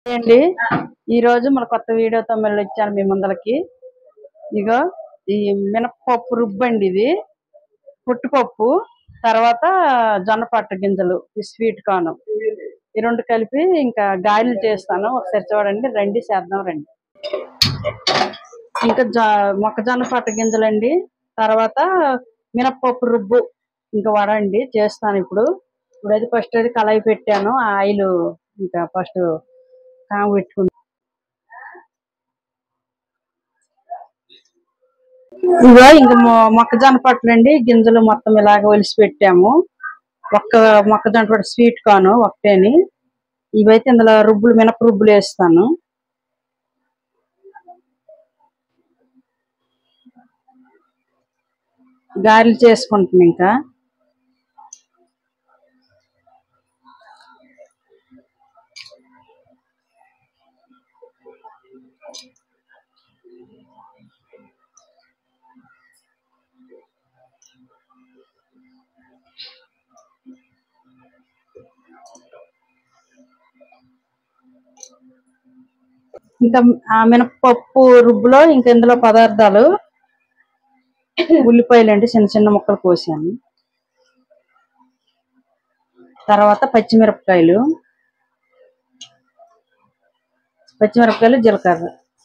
అండి ఈ రోజు మన కొత్త వీడియోతో మళ్ళీ వచ్చాను మీ ముందలకి ఇగో ఈ మినపప్పు రుబ్బండి ఇది పుట్టుపప్పు తర్వాత జొన్నపట్టు గింజలు ఈ స్వీట్ కార్న్ ఈ రెండు కలిపి ఇంకా గారెలు చేస్తాను ఒకసారి చూడండి రండి చేద్దాం రండి ఇంకా జొ మొక్కజొన్న పట్టు గింజలండి తర్వాత మినపప్పు రుబ్బు ఇంకా వడండి చేస్తాను ఇప్పుడు ఇప్పుడైతే ఫస్ట్ అయితే కళాయి పెట్టాను ఆ ఆయిల్ ఇంకా ఫస్ట్ కామ పెట్టుకుంది ఇగో ఇంక మొ- మొక్కజొన్న పట్టులండి గింజలు మొత్తం ఇలాగ ఒలిసి పెట్టాము ఒక్క మొక్కజొన్న పట్టు స్వీట్ కాను ఒకటేని ఇవైతే ఇందులో రుబ్బులు మినప రుబ్బులు వేస్తాను గారెలు చేసుకుంటాం ఇంకా ఇంకా ఆ మినపప్పు రుబ్బులో ఇంకా ఇందులో పదార్థాలు ఉల్లిపాయలు అండి చిన్న చిన్న ముక్కలు కోసాను తర్వాత పచ్చిమిరపకాయలు పచ్చిమిరపకాయలు జీలకర్ర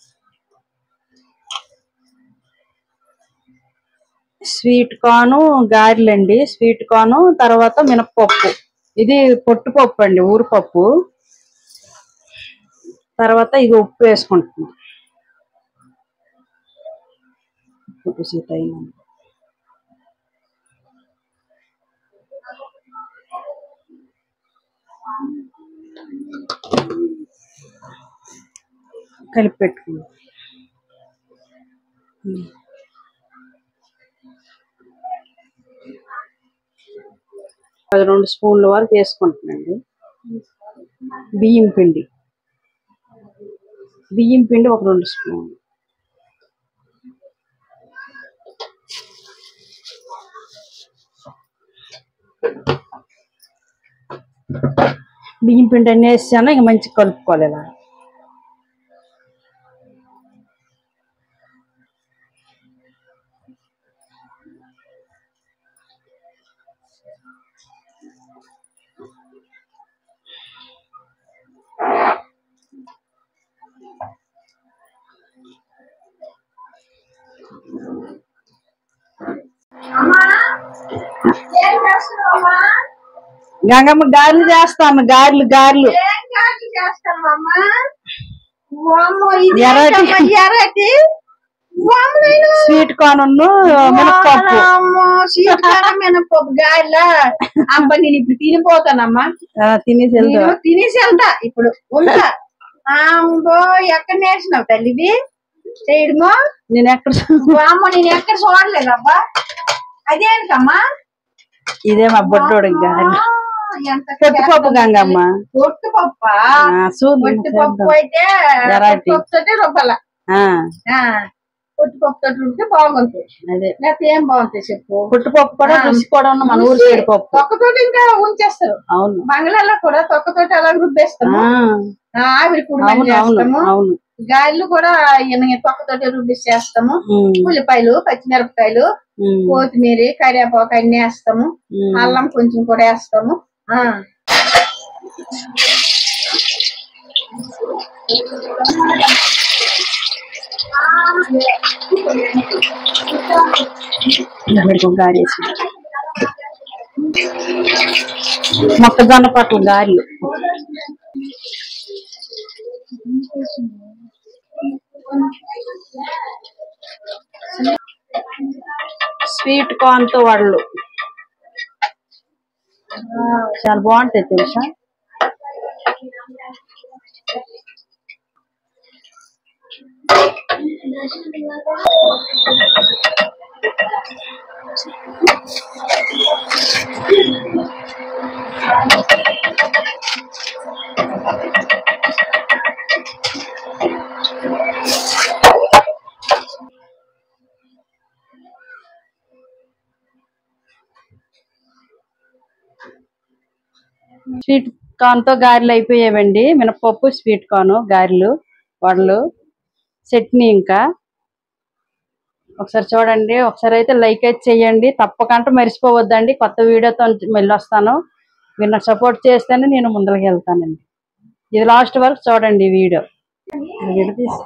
స్వీట్ కార్న్ గారెలండి స్వీట్ కార్న్ తర్వాత మినపప్పు ఇది పొట్టుపప్పు అండి ఊరుపప్పు తర్వాత ఇది ఉప్పు వేసుకుంటున్నాం ఉప్పు సీత అయినంత. కలిపి పెట్టుకుందాం అది రెండు స్పూన్ల వరకు వేసుకుంటున్నాండి బియ్యం పిండి బియ్యం పిండి ఒక రెండు స్పూన్ బియ్యం పిండి అన్నీ వేసాను ఇంక మంచిగా కలుపుకోవాలి ఇలా ఏం చేస్తున్నావమ్మా? గంగమ్మ గారెలు చేస్తాను గారెలు గారెలు ఏం కాదు చేస్తావమ్మా? వామ్మో, ఇది ఎర్రటి. ఏంటమ్మా, ఎర్రటి? వామ్మో, నేను స్వీట్ కార్న్ మినపప్పు వామ్మో, శీతకాలం మినపప్పు గాయలా అబ్బా నేను ఇప్పుడు తినిపోతానమ్మా ఆ, తినేసి వెళ్తా నేను తినేసి వెళ్తా ఇప్పుడు ఉంటా అమ్మో ఎక్కడ నేర్చినావు తల్లివి చేయడమో నేను ఎక్కడ వామ్మో నేను ఎక్కడ చూడలేదబ్బా అదేంటమ్మా ఇదే మా బొడ్డోడు గారెలు ఆ, ఎంత పొట్టుపప్పు గంగమ్మ పొట్టుపప్పా ఆ, చూడు పొట్టుపప్పు అయితే ఎర్రటి. పొట్టుపప్పు తోటి రుబ్బాల ఆ, ఆ, పొట్టుపప్పు తోటి రుబ్బితే బాగుంటుంది అదే లేకపోతే ఏం బాగుంటాయి చెప్పు పుట్టుపప్పు కూడా ఆ. రుచి కూడా ఉన్న మన ఊరు సైడ్ పప్పు తొక్కతోటి ఇంకా ఉంచేస్తారు అవును బంగ్లాలో కూడా తొక్కతోటి అలా రుబ్బేస్తాము ఆ, ఆ, ఆవిరి కుడుమని అవును అవును చేస్తాము అవును గాయలు కూడా ఈయన తొక్కతోటి రుబ్బిసేస్తాము ఉమ్, ఉల్లిపాయలు పచ్చిమిరపకాయలు ఉమ్, కొత్తిమీర కరివేపాకు అన్ని వేస్తాము ఉమ్. అల్లం కొంచెం కూడా వేస్తాము ఆ పెట్టుకో గారేసి మొక్కజొన్న పట్ల గారెలు స్వీట్ కార్న్ తో వాళ్ళు చాలా బాగుంటాయి తెలుసా స్వీట్ కార్న్ తో గారెలు అయిపోయావండి మినపప్పు స్వీట్ కార్న్ గారెలు వడలు చట్నీ ఇంకా ఒకసారి చూడండి ఒకసారి అయితే లైక్ అయితే చేయండి తప్పకుండా మర్చిపోవద్దండి కొత్త వీడియోతో మళ్ళీ వస్తాను మీరు నాకు సపోర్ట్ చేస్తేనే నేను ముందరికి వెళ్తానండి ఇది లాస్ట్ వరకు చూడండి ఈ వీడియో ఇది తీసి-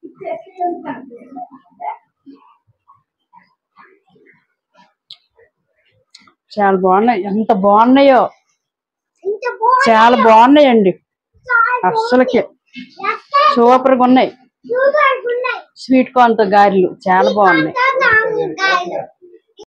చాలా బాగున్నాయి ఎంత బాగున్నాయో చాలా బాగున్నాయండి అస్సలకి సూపర్ గా ఉన్నాయి స్వీట్ కార్న్ తో గారెలు చాలా బాగున్నాయి